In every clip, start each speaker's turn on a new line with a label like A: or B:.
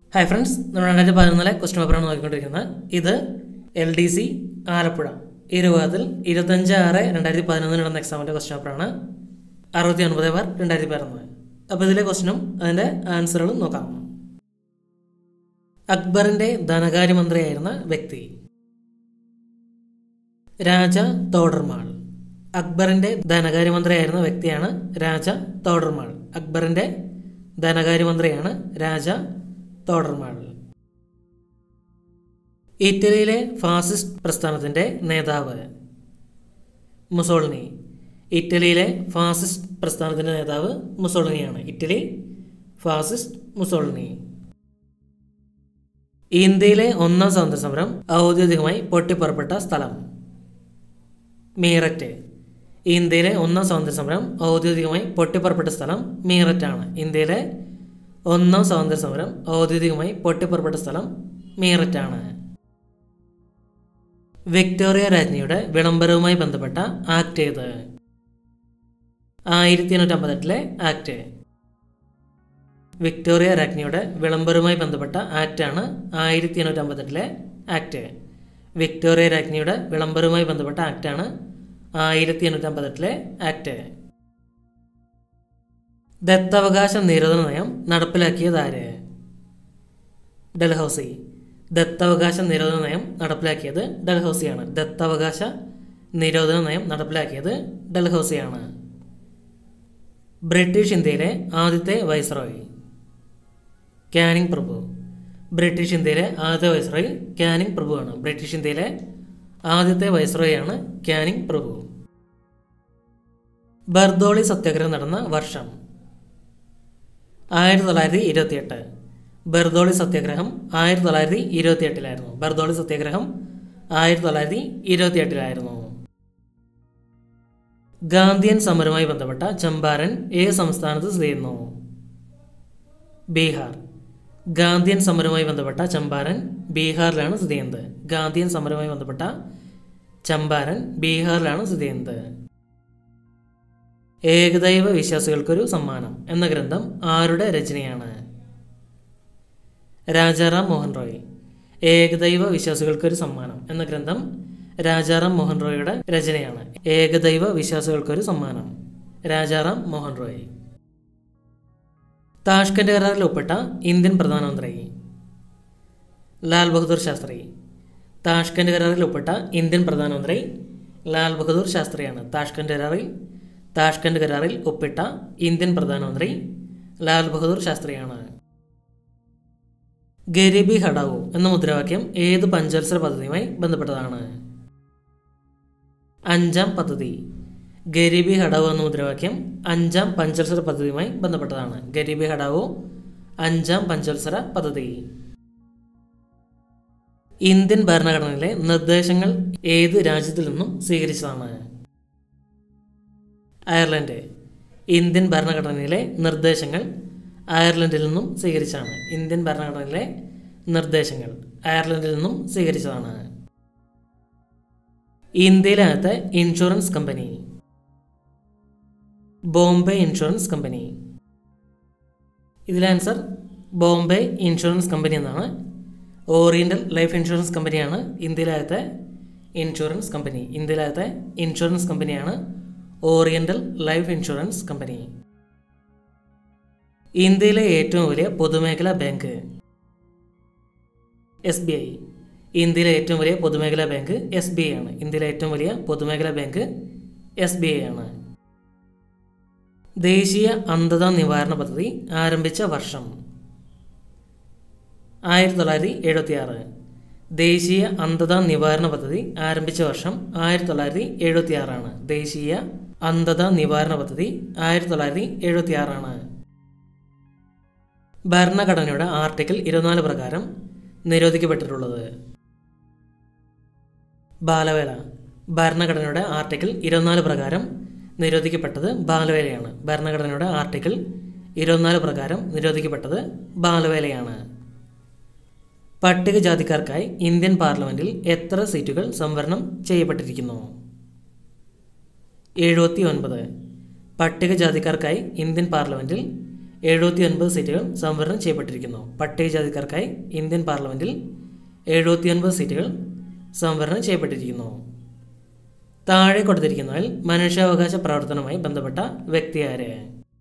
A: hi friends നമ്മൾ രണ്ടായിരത്തി പതിനൊന്നിലെ ക്വസ്റ്റ്യൻ പേപ്പറാണ് നോക്കിക്കൊണ്ടിരിക്കുന്നത് ഇത് എൽ ഡി സി ആലപ്പുഴ ഈ വിഭാഗത്തിൽ ഇരുപത്തഞ്ച് ആറ് രണ്ടായിരത്തി പതിനൊന്നിന് നടന്ന എക്സാമിൻ്റെ ക്വസ്റ്റ്യൻ പേപ്പറാണ് അറുപത്തി ഒൻപത് ബാർ രണ്ടായിരത്തി പതിനൊന്ന് അപ്പോൾ ഇതിലെ ക്വസ്റ്റ്യനും അതിൻ്റെ ആൻസറുകളും നോക്കാം അക്ബറിൻ്റെ ധനകാര്യമന്ത്രിയായിരുന്ന വ്യക്തി രാജ തോഡർമാൾ അക്ബറിന്റെ ധനകാര്യമന്ത്രിയായിരുന്ന വ്യക്തിയാണ് രാജ തോഡർമാൾ അക്ബറിന്റെ ധനകാര്യമന്ത്രിയാണ് രാജ തോഡർമാൾ ഇറ്റലിയിലെ ഫാസിസ്റ്റ് പ്രസ്ഥാനത്തിന്റെ നേതാവ് മുസോളിനി ഇറ്റലിയിലെ ഫാസിസ്റ്റ് പ്രസ്ഥാനത്തിന്റെ നേതാവ് മുസോളിനിയാണ് ഇറ്റലി ഫാസിസ്റ്റ് മുസോളിനി ഇന്ത്യയിലെ ഒന്നാം സ്വാതന്ത്ര്യ സമരം ഔദ്യോഗികമായി പൊട്ടിപ്പുറപ്പെട്ട സ്ഥലം മീററ്റ് ഇന്ത്യയിലെ ഒന്നാം സ്വാതന്ത്ര്യ സമരം ഔദ്യോഗികമായി പൊട്ടിപ്പുറപ്പെട്ട സ്ഥലം മീററ്റാണ് ഇന്ത്യയിലെ ഒന്നാം സ്വാതന്ത്ര്യ സമരം ഔദ്യോഗികമായി പൊട്ടിപ്പുറപ്പെട്ട സ്ഥലം മീററ്റാണ് വിക്ടോറിയ രാജ്ഞിയുടെ വിളംബരവുമായി ബന്ധപ്പെട്ട ആക്ട് ഏത് ആയിരത്തി എണ്ണൂറ്റി അമ്പത്തെട്ടിലെ ആക്ട് വിക്ടോറിയ രാജ്ഞിയുടെ വിളംബരവുമായി ബന്ധപ്പെട്ട ആക്റ്റാണ് ആയിരത്തി എണ്ണൂറ്റി അമ്പത്തെട്ടിലെ ആക്ട് വിക്ടോറിയ രാജ്ഞിയുടെ വിളംബരവുമായി ബന്ധപ്പെട്ട ആക്റ്റാണ് ആയിരത്തി എണ്ണൂറ്റി അമ്പത്തെട്ടിലെ ആക്ട് ദത്തവകാശ നിരോധന നയം നടപ്പിലാക്കിയത് ആര് ഡൽഹൌസി ദത്തവകാശ നിരോധന നയം നടപ്പിലാക്കിയത് ഡൽഹൌസിയാണ് ദത്തവകാശ നിരോധന നയം നടപ്പിലാക്കിയത് ഡൽഹൌസിയാണ് ബ്രിട്ടീഷ് ഇന്ത്യയിലെ ആദ്യത്തെ വൈസ്രോയി കാനിങ് പ്രഭു ബ്രിട്ടീഷ് ഇന്ത്യയിലെ ആദ്യത്തെ വൈസ്രോയി കാനിങ് പ്രഭുവാണ് ബ്രിട്ടീഷ് ഇന്ത്യയിലെ ആദ്യത്തെ വൈസ്രോയാണ് കാനിങ് പ്രഭു ബർദോളി സത്യാഗ്രഹം നടന്ന വർഷം ആയിരത്തി തൊള്ളായിരത്തി ഇരുപത്തിയെട്ട് ബർദോളി സത്യാഗ്രഹം ആയിരത്തി തൊള്ളായിരത്തി ഇരുപത്തിയെട്ടിലായിരുന്നു ബർദോളി സത്യാഗ്രഹം ആയിരത്തി തൊള്ളായിരത്തി ഇരുപത്തിയെട്ടിലായിരുന്നു ഗാന്ധിയൻ സമരവുമായി ബന്ധപ്പെട്ട ചമ്പാരൻ ഏത് സംസ്ഥാനത്ത് സ്ഥിതി ചെയ്യുന്നു ബീഹാർ ഗാന്ധിയൻ സമരവുമായി ബന്ധപ്പെട്ട ചമ്പാരൻ ബീഹാറിലാണ് സ്ഥിതി ചെയ്യുന്നത് ഗാന്ധിയൻ സമരവുമായി ബന്ധപ്പെട്ട ചമ്പാരൻ ബീഹാറിലാണ് സ്ഥിതി ചെയ്യുന്നത് ഏകദൈവ വിശ്വാസികൾക്കൊരു സമ്മാനം എന്ന ഗ്രന്ഥം ആരുടെ രചനയാണ് രാജാറാം മോഹൻ റോയ് ഏകദൈവ വിശ്വാസികൾക്കൊരു സമ്മാനം എന്ന ഗ്രന്ഥം രാജാറാം മോഹൻ റോയുടെ രചനയാണ് ഏകദൈവ വിശ്വാസികൾക്കൊരു സമ്മാനം രാജാറാം മോഹൻ റോയ് താഷ്കന്റ് കരാറിൽ ഒപ്പിട്ട ഇന്ത്യൻ പ്രധാനമന്ത്രി ലാൽ ബഹദൂർ ശാസ്ത്രി താഷ്കന്റ് കരാറിൽ ഒപ്പിട്ട ഇന്ത്യൻ പ്രധാനമന്ത്രി ലാൽ ബഹദൂർ ശാസ്ത്രിയാണ് താഷ്കന്റ് കരാറിൽ താഷ്കന്റ് കരാറിൽ ഒപ്പിട്ട ഇന്ത്യൻ പ്രധാനമന്ത്രി ലാൽ ബഹദൂർ ശാസ്ത്രിയാണ് ഗരീബി ഹടാവോ എന്ന മുദ്രാവാക്യം ഏത് പഞ്ചവത്സര പദ്ധതിയുമായി ബന്ധപ്പെട്ടതാണ് അഞ്ചാം പദ്ധതി ഗരീബി ഹടാവോ എന്ന മുദ്രാവാക്യം അഞ്ചാം പഞ്ചവത്സര പദ്ധതിയുമായി ബന്ധപ്പെട്ടതാണ് ഗരീബി ഹടാവോ അഞ്ചാം പഞ്ചവത്സര പദ്ധതി ഇന്ത്യൻ ഭരണഘടനയിലെ നിർദ്ദേശങ്ങൾ ഏത് രാജ്യത്തിൽ നിന്നും സ്വീകരിച്ചതാണ് അയർലൻഡ് ഇന്ത്യൻ ഭരണഘടനയിലെ നിർദ്ദേശങ്ങൾ അയർലൻഡിൽ നിന്നും സ്വീകരിച്ചാണ് ഇന്ത്യൻ ഭരണഘടനയിലെ നിർദ്ദേശങ്ങൾ അയർലൻഡിൽ നിന്നും സ്വീകരിച്ചതാണ് ഇന്ത്യയിലകത്തെ insurance company Bombay insurance company ഇതിലെ ആൻസർ ബോംബെ ഇൻഷുറൻസ് കമ്പനി എന്നാണ് ഓറിയൻ്റൽ ലൈഫ് ഇൻഷുറൻസ് കമ്പനിയാണ് ഇന്ത്യയിലകത്തെ ഇൻഷുറൻസ് കമ്പനി ഇന്ത്യയിലകത്തെ ഇൻഷുറൻസ് കമ്പനിയാണ് ഓറിയൻ്റൽ ലൈഫ് ഇൻഷുറൻസ് കമ്പനി ഇന്ത്യയിലെ ഏറ്റവും വലിയ പൊതുമേഖലാ ബാങ്ക് എസ് ബി ഐ ഇന്ത്യയിലെ ഏറ്റവും വലിയ പൊതുമേഖലാ ബാങ്ക് എസ് ബി ഐ ആണ് ഇന്ത്യയിലെ ഏറ്റവും വലിയ പൊതുമേഖലാ ബാങ്ക് എസ് ബി ഐ ആണ് ദേശീയ അന്ധത നിവാരണ പദ്ധതി ആരംഭിച്ച വർഷം ആയിരത്തി തൊള്ളായിരത്തി എഴുപത്തി ആറ് ദേശീയ അന്ധത നിവാരണ പദ്ധതി ആരംഭിച്ച വർഷം ആയിരത്തി തൊള്ളായിരത്തി എഴുപത്തി ആറാണ് ദേശീയ അന്ധത നിവാരണ പദ്ധതി ആയിരത്തി തൊള്ളായിരത്തി എഴുപത്തി ആറാണ് ഭരണഘടനയുടെ ആർട്ടിക്കിൾ ഇരുപത്തിനാല് പ്രകാരം നിരോധിക്കപ്പെട്ടിട്ടുള്ളത് ബാലവേല ഭരണഘടനയുടെ ആർട്ടിക്കിൾ ഇരുപത്തിനാല് പ്രകാരം നിരോധിക്കപ്പെട്ടത് ബാലവേലയാണ് ഭരണഘടനയുടെ ആർട്ടിക്കിൾ ഇരുപത്തിനാല് പ്രകാരം നിരോധിക്കപ്പെട്ടത് ബാലവേലയാണ് പട്ടികജാതിക്കാർക്കായി ഇന്ത്യൻ പാർലമെന്റിൽ എത്ര സീറ്റുകൾ സംവരണം ചെയ്യപ്പെട്ടിരിക്കുന്നു എഴുപത്തി ഒൻപത് പട്ടികജാതിക്കാർക്കായി ഇന്ത്യൻ പാർലമെന്റിൽ എഴുപത്തി ഒൻപത് സീറ്റുകൾ സംവരണം ചെയ്യപ്പെട്ടിരിക്കുന്നു പട്ടികജാതിക്കാർക്കായി ഇന്ത്യൻ പാർലമെൻറ്റിൽ എഴുപത്തി ഒൻപത് സീറ്റുകൾ സംവരണം ചെയ്യപ്പെട്ടിരിക്കുന്നു താഴെ കൊടുത്തിരിക്കുന്നതിൽ മനുഷ്യാവകാശ പ്രവർത്തനവുമായി ബന്ധപ്പെട്ട വ്യക്തി ആര്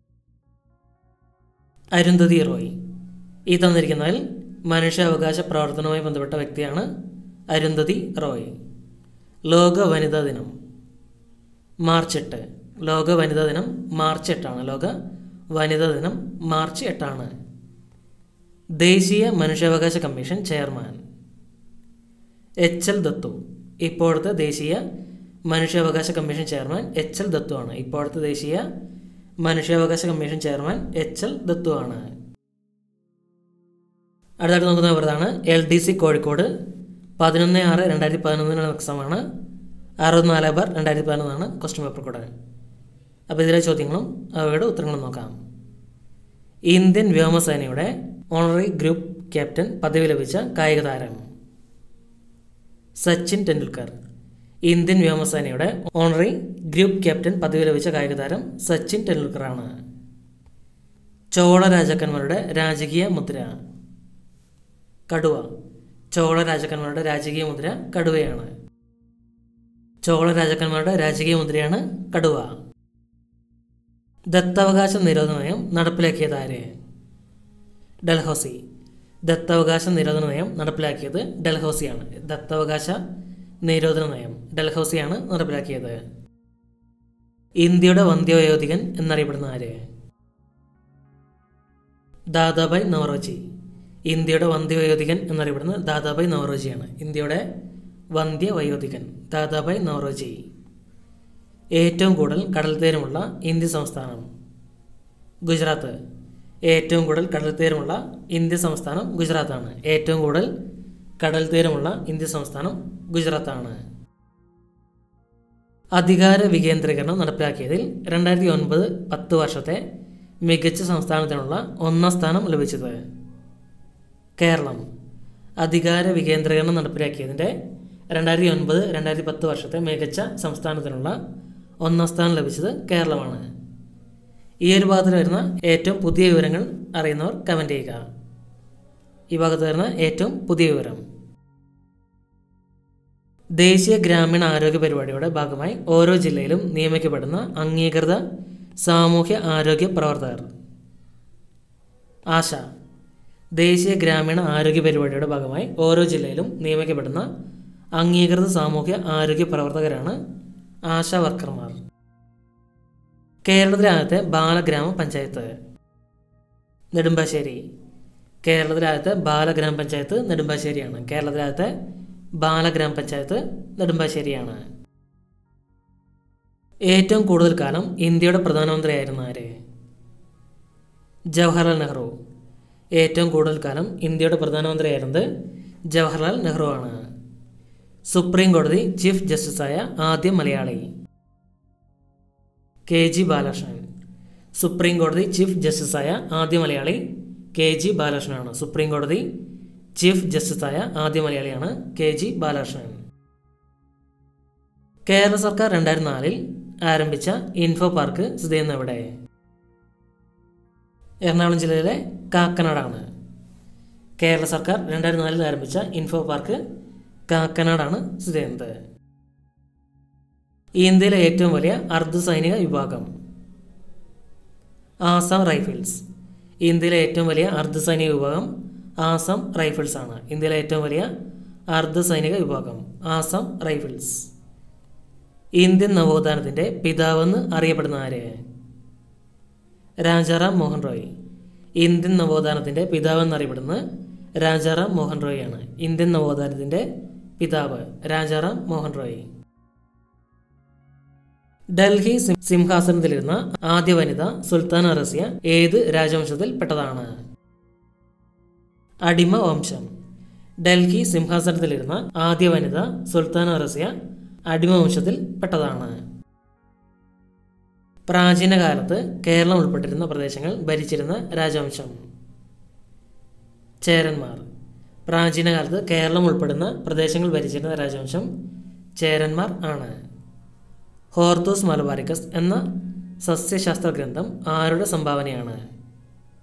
A: അരുന്ധതി റോയ് ഈ തന്നിരിക്കുന്നതിൽ മനുഷ്യാവകാശ പ്രവർത്തനവുമായി ബന്ധപ്പെട്ട വ്യക്തിയാണ് അരുന്ധതി റോയ് ലോക വനിതാ ദിനം മാർച്ച് എട്ട് ലോക വനിതാ ദിനം മാർച്ച് എട്ടാണ് ലോക വനിതാ ദിനം മാർച്ച് എട്ടാണ് ദേശീയ മനുഷ്യാവകാശ commission chairman H L Dattu ഇപ്പോഴത്തെ ദേശീയ മനുഷ്യാവകാശ commission chairman H L Dattu ആണ് ഇപ്പോഴത്തെ ദേശീയ മനുഷ്യാവകാശ commission chairman H L Dattu ആണ് അടുത്തായിട്ട് നോക്കുന്ന വിവരമാണ് എൽ ഡി സി കോഴിക്കോട് പതിനൊന്ന് ആറ് രണ്ടായിരത്തി പതിനൊന്നിനുള്ള എക്സാമാണ് അറുപത്തിനാല് ബാർ രണ്ടായിരത്തി പതിനൊന്നാണ് ക്വസ്റ്റ്യൻ പേപ്പർ കൂടെ അപ്പോൾ ഇതിലെ ചോദ്യങ്ങളും അവയുടെ ഉത്തരങ്ങളും നോക്കാം ഇന്ത്യൻ വ്യോമസേനയുടെ ഓണററി ഗ്രൂപ്പ് ക്യാപ്റ്റൻ പദവി ലഭിച്ച കായിക താരം സച്ചിൻ ടെണ്ടുൽക്കർ ഇന്ത്യൻ വ്യോമസേനയുടെ ഓണററി ഗ്രൂപ്പ് ക്യാപ്റ്റൻ പദവി ലഭിച്ച കായിക താരം സച്ചിൻ ടെണ്ടുൽക്കറാണ് ചോള രാജാക്കന്മാരുടെ രാജകീയ മുദ്ര കടുവ ചോള രാജാക്കന്മാരുടെ രാജകീയ മുദ്ര കടുവയാണ് ചോള രാജാക്കന്മാരുടെ രാജകീയ മുദ്രയാണ് കടുവ ദത്തവകാശ നിരോധന നയം നടപ്പിലാക്കിയത് ആര് ഡൽഹൌസി ദത്തവകാശ നിരോധന നയം നടപ്പിലാക്കിയത് ഡൽഹൌസിയാണ് ദത്തവകാശ നിരോധന നയം ഡൽഹൌസിയാണ് നടപ്പിലാക്കിയത് ഇന്ത്യയുടെ വന്ധ്യവയോധികൻ എന്നറിയപ്പെടുന്ന ആര് ദാദാബായ് നവറോജി ഇന്ത്യയുടെ വന്ധ്യവയോധികൻ എന്നറിയപ്പെടുന്ന ദാദാബായ് നവറോജിയാണ് ഇന്ത്യയുടെ വന്ധ്യവയോധികൻ ദാദാബായ് നവറോജി ഏറ്റവും കൂടുതൽ കടൽ തീരമുള്ള ഇന്ത്യ സംസ്ഥാനം ഗുജറാത്ത് ഏറ്റവും കൂടുതൽ കടൽ തീരമുള്ള ഇന്ത്യ സംസ്ഥാനം ഗുജറാത്താണ് ഏറ്റവും കൂടുതൽ കടൽ തീരമുള്ള ഇന്ത്യ സംസ്ഥാനം ഗുജറാത്താണ് അധികാര വികേന്ദ്രീകരണം നടപ്പിലാക്കിയതിൽ രണ്ടായിരത്തി ഒൻപത് പത്ത് വർഷത്തെ മികച്ച സംസ്ഥാനത്തിനുള്ള ഒന്നാം സ്ഥാനം ലഭിച്ചത് കേരളം അധികാര വികേന്ദ്രീകരണം നടപ്പിലാക്കിയതിൻ്റെ രണ്ടായിരത്തി ഒൻപത് രണ്ടായിരത്തി പത്ത് വർഷത്തെ മികച്ച സംസ്ഥാനത്തിനുള്ള ഒന്നാം സ്ഥാനം ലഭിച്ചത് കേരളമാണ് ഈ ഒരു ഭാഗത്തിൽ വരുന്ന ഏറ്റവും പുതിയ വിവരങ്ങൾ അറിയുന്നവർ കമൻറ്റ് ചെയ്യുക ഈ ഭാഗത്ത് വരുന്ന ഏറ്റവും പുതിയ വിവരം ദേശീയ ഗ്രാമീണ ആരോഗ്യ പരിപാടിയുടെ ഭാഗമായി ഓരോ ജില്ലയിലും നിയമിക്കപ്പെടുന്ന അംഗീകൃത സാമൂഹ്യ ആരോഗ്യ പ്രവർത്തകർ ആശ ദേശീയ ഗ്രാമീണ ആരോഗ്യ പരിപാടിയുടെ ഭാഗമായി ഓരോ ജില്ലയിലും നിയമിക്കപ്പെടുന്ന അംഗീകൃത സാമൂഹ്യ ആരോഗ്യ പ്രവർത്തകരാണ് ആശാ വർക്കർമാർ കേരളത്തിലെ ആദ്യത്തെ ബാലഗ്രാമ പഞ്ചായത്ത് നെടുമ്പാശ്ശേരി കേരളത്തിലെ ആദ്യത്തെ ബാലഗ്രാമ പഞ്ചായത്ത് നെടുമ്പാശ്ശേരിയാണ് കേരളത്തിലെ ആദ്യത്തെ ബാലഗ്രാമ പഞ്ചായത്ത് നെടുമ്പാശ്ശേരിയാണ് ഏറ്റവും കൂടുതൽ കാലം ഇന്ത്യയുടെ പ്രധാനമന്ത്രിയായിരുന്ന ആര് ജവഹർലാൽ നെഹ്റു ഏറ്റവും കൂടുതൽ കാലം ഇന്ത്യയുടെ പ്രധാനമന്ത്രിയായിരുന്നത് ജവഹർലാൽ നെഹ്റു ആണ് സുപ്രീം കോടതി ചീഫ് ജസ്റ്റിസായ ആദ്യ Malayali K G Balakrishnan supreme കോടതി ചീഫ് ജസ്റ്റിസായ ആദ്യ മലയാളി കെ ജി ബാലകൃഷ്ണനാണ് സുപ്രീം കോടതി ചീഫ് ജസ്റ്റിസായ ആദ്യ മലയാളിയാണ് കെ ജി ബാലകൃഷ്ണൻ കേരള സർക്കാർ രണ്ടായിരത്തി നാലിൽ ആരംഭിച്ച ഇൻഫോ പാർക്ക് സ്ഥിതി ചെയ്യുന്ന എവിടെ എറണാകുളം ജില്ലയിലെ കാക്കനാടാണ് കേരള സർക്കാർ രണ്ടായിരത്തി നാലിൽ ആരംഭിച്ച ഇൻഫോ പാർക്ക് കാക്കനാടാണ് സ്ഥിതി ചെയ്യുന്നത് ഇന്ത്യയിലെ ഏറ്റവും വലിയ അർദ്ധസൈനിക വിഭാഗം ആസാം റൈഫിൾസ് ഇന്ത്യയിലെ ഏറ്റവും വലിയ അർദ്ധസൈനിക വിഭാഗം ആസാം റൈഫിൾസ് ആണ് ഇന്ത്യയിലെ ഏറ്റവും വലിയ അർദ്ധസൈനിക വിഭാഗം ആസാം റൈഫിൾസ് ഇന്ത്യൻ നവോത്ഥാനത്തിൻ്റെ പിതാവെന്ന് അറിയപ്പെടുന്ന ആര് രാജാറാം മോഹൻ റോയ് ഇന്ത്യൻ നവോത്ഥാനത്തിൻ്റെ പിതാവെന്നറിയപ്പെടുന്നത് രാജാറാം മോഹൻ റോയ് ആണ് ഇന്ത്യൻ നവോത്ഥാനത്തിൻ്റെ പിതാവ് രാജാറാം മോഹൻ റോയ് ഡൽഹി സിം- സിംഹാസനത്തിലിരുന്ന ആദ്യ വനിത സുൽത്താന റസിയ ഏത് രാജവംശത്തിൽ പെട്ടതാണ് അടിമ വംശം ഡൽഹി സിംഹാസനത്തിലിരുന്ന ആദ്യ വനിത സുൽത്താന റസിയ അടിമ വംശത്തിൽ പെട്ടതാണ് പ്രാചീന കാലത്ത് കേരളം ഉൾപ്പെട്ടിരുന്ന പ്രദേശങ്ങൾ ഭരിച്ചിരുന്ന രാജവംശം ചേരന്മാർ പ്രാചീന കാലത്ത് കേരളം ഉൾപ്പെടുന്ന പ്രദേശങ്ങൾ ഭരിച്ചിരുന്ന രാജവംശം ചേരന്മാർ ആണ് ഹോർത്തൂസ് മലബാരിക്കസ് എന്ന സസ്യശാസ്ത്ര ഗ്രന്ഥം ആരുടെ സംഭാവനയാണ്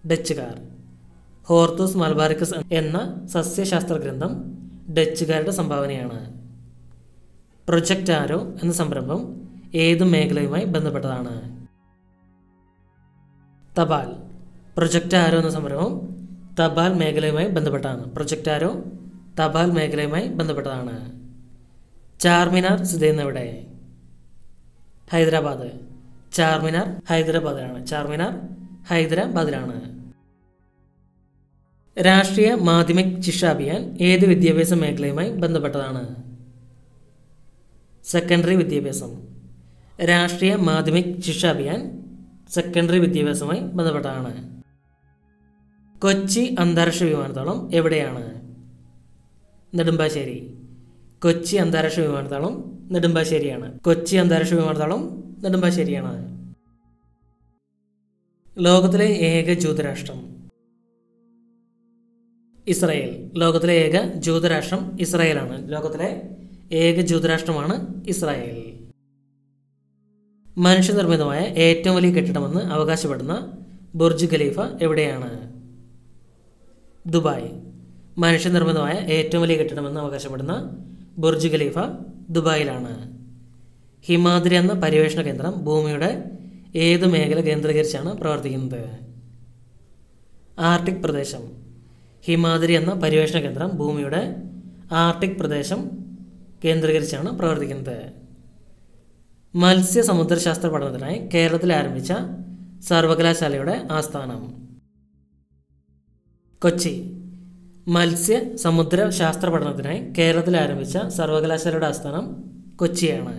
A: ഡച്ചുകാർ ഹോർത്തൂസ് മലബാറിക്കസ് എന്ന സസ്യശാസ്ത്ര ഗ്രന്ഥം ഡച്ചുകാരുടെ സംഭാവനയാണ് പ്രൊജക്റ്റ് ആരോ എന്ന സംരംഭം ഏത് മേഖലയുമായി ബന്ധപ്പെട്ടതാണ് തപാൽ പ്രൊജക്റ്റ് ആരോ എന്ന സംരംഭം തപാൽ മേഖലയുമായി ബന്ധപ്പെട്ടാണ് പ്രൊജക്റ്റ് ആരോ തപാൽ മേഖലയുമായി ബന്ധപ്പെട്ടതാണ് ചാർമിനാർ സ്ഥിതി ചെയ്യുന്നവിടെ ഹൈദരാബാദ് ചാർമിനാർ ഹൈദരാബാദിലാണ് ചാർമിനാർ ഹൈദരാബാദിലാണ് രാഷ്ട്രീയ മാധ്യമിക് ശിക്ഷ അഭിയാൻ ഏത് വിദ്യാഭ്യാസ മേഖലയുമായി ബന്ധപ്പെട്ടതാണ് സെക്കൻഡറി വിദ്യാഭ്യാസം രാഷ്ട്രീയ മാധ്യമിക് ശിക്ഷ അഭിയാൻ സെക്കൻഡറി വിദ്യാഭ്യാസവുമായി ബന്ധപ്പെട്ടതാണ് കൊച്ചി അന്താരാഷ്ട്ര വിമാനത്താവളം എവിടെയാണ് നെടുമ്പാശ്ശേരി കൊച്ചി അന്താരാഷ്ട്ര വിമാനത്താവളം നെടുമ്പാശ്ശേരിയാണ് കൊച്ചി അന്താരാഷ്ട്ര വിമാനത്താവളം നെടുമ്പാശ്ശേരിയാണ് ലോകത്തിലെ ഏക ജൂതരാഷ്ട്രം ഇസ്രായേൽ ലോകത്തിലെ ഏക ജൂതരാഷ്ട്രം ഇസ്രായേലാണ് ലോകത്തിലെ ഏക ജൂതരാഷ്ട്രമാണ് ഇസ്രായേൽ മനുഷ്യനിർമ്മിതമായ ഏറ്റവും വലിയ കെട്ടിടമെന്ന് അവകാശപ്പെടുന്ന ബുർജ് ഖലീഫ എവിടെയാണ് ദുബായ് മനുഷ്യനിർമ്മിതമായ ഏറ്റവും വലിയ കെട്ടിടമെന്ന് അവകാശപ്പെടുന്ന ബുർജ് ഖലീഫ ദുബായിലാണ് ഹിമാദ്രി എന്ന പര്യവേഷണ കേന്ദ്രം ഭൂമിയുടെ ഏത് മേഖല കേന്ദ്രീകരിച്ചാണ് പ്രവർത്തിക്കുന്നത് ആർട്ടിക് പ്രദേശം ഹിമാദ്രി എന്ന പര്യവേഷണ കേന്ദ്രം ഭൂമിയുടെ ആർട്ടിക് പ്രദേശം കേന്ദ്രീകരിച്ചാണ് പ്രവർത്തിക്കുന്നത് മത്സ്യ സമുദ്രശാസ്ത്ര പഠനത്തിനായി കേരളത്തിൽ ആരംഭിച്ച സർവകലാശാലയുടെ ആസ്ഥാനം കൊച്ചി മത്സ്യ സമുദ്ര ശാസ്ത്ര പഠനത്തിനായി കേരളത്തിൽ ആരംഭിച്ച സർവകലാശാലയുടെ ആസ്ഥാനം കൊച്ചിയാണ്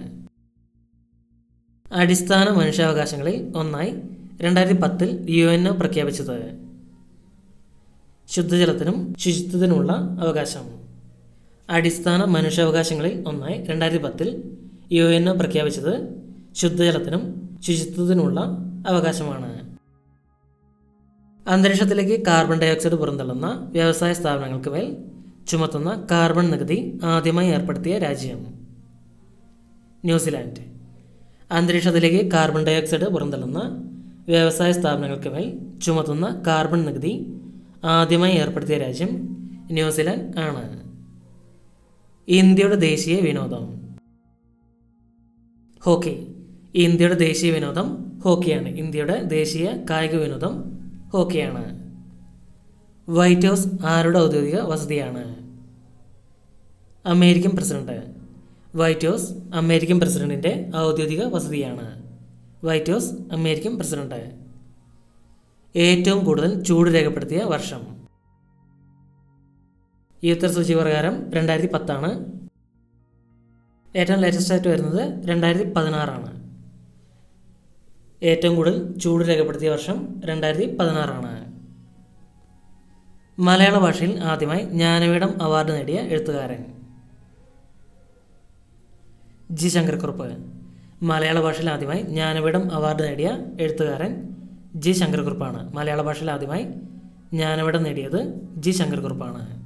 A: അടിസ്ഥാന മനുഷ്യാവകാശങ്ങളിൽ ഒന്നായി രണ്ടായിരത്തി പത്തിൽ യു എൻ ഒ പ്രഖ്യാപിച്ചത് ശുദ്ധജലത്തിനും ശുചിത്വത്തിനുമുള്ള അവകാശം അടിസ്ഥാന മനുഷ്യാവകാശങ്ങളിൽ ഒന്നായി രണ്ടായിരത്തി പത്തിൽ യു എൻ ഒ പ്രഖ്യാപിച്ചത് ശുദ്ധജലത്തിനും ശുചിത്വത്തിനുമുള്ള അവകാശമാണ് അന്തരീക്ഷത്തിലേക്ക് കാർബൺ ഡയോക്സൈഡ് പുറന്തള്ളുന്ന വ്യവസായ സ്ഥാപനങ്ങൾക്ക് മേൽ ചുമത്തുന്ന കാർബൺ നികുതി ആദ്യമായി ഏർപ്പെടുത്തിയ രാജ്യം ന്യൂസിലാൻഡ് അന്തരീക്ഷത്തിലേക്ക് കാർബൺ ഡയോക്സൈഡ് പുറന്തള്ളുന്ന വ്യവസായ സ്ഥാപനങ്ങൾക്ക് മേൽ ചുമത്തുന്ന കാർബൺ നികുതി ആദ്യമായി ഏർപ്പെടുത്തിയ രാജ്യം ന്യൂസിലാൻഡ് ആണ് ഇന്ത്യയുടെ ദേശീയ വിനോദം ഹോക്കി ഇന്ത്യയുടെ ദേശീയ വിനോദം ഹോക്കിയാണ് ഇന്ത്യയുടെ ദേശീയ കായിക വിനോദം ഹോക്കിയാണ് വൈറ്റ് ഹൗസ് ആരുടെ ഔദ്യോഗിക വസതിയാണ് American president White House American പ്രസിഡന്റിന്റെ ഔദ്യോഗിക വസതിയാണ് വൈറ്റ് ഹൗസ് അമേരിക്കൻ പ്രസിഡന്റ് ഏറ്റവും കൂടുതൽ ചൂട് രേഖപ്പെടുത്തിയ വർഷം ഈ ഉത്തരസൂചി പ്രകാരം രണ്ടായിരത്തി പത്താണ് ഏറ്റവും ലേറ്റസ്റ്റ് ആയിട്ട് വരുന്നത് രണ്ടായിരത്തി പതിനാറാണ് ഏറ്റവും കൂടുതൽ ചൂട് രേഖപ്പെടുത്തിയ വർഷം രണ്ടായിരത്തി പതിനാറാണ് മലയാള ഭാഷയിൽ ആദ്യമായി ജ്ഞാനപീഠം അവാർഡ് നേടിയ എഴുത്തുകാരൻ ജി ശങ്കരക്കുറുപ്പ് മലയാള ഭാഷയിൽ ആദ്യമായി ജ്ഞാനപീഠം അവാർഡ് നേടിയ എഴുത്തുകാരൻ ജി ശങ്കരക്കുറുപ്പാണ് മലയാള ഭാഷയിൽ ആദ്യമായി ജ്ഞാനപീഠം നേടിയത് ജി ശങ്കരക്കുറുപ്പാണ്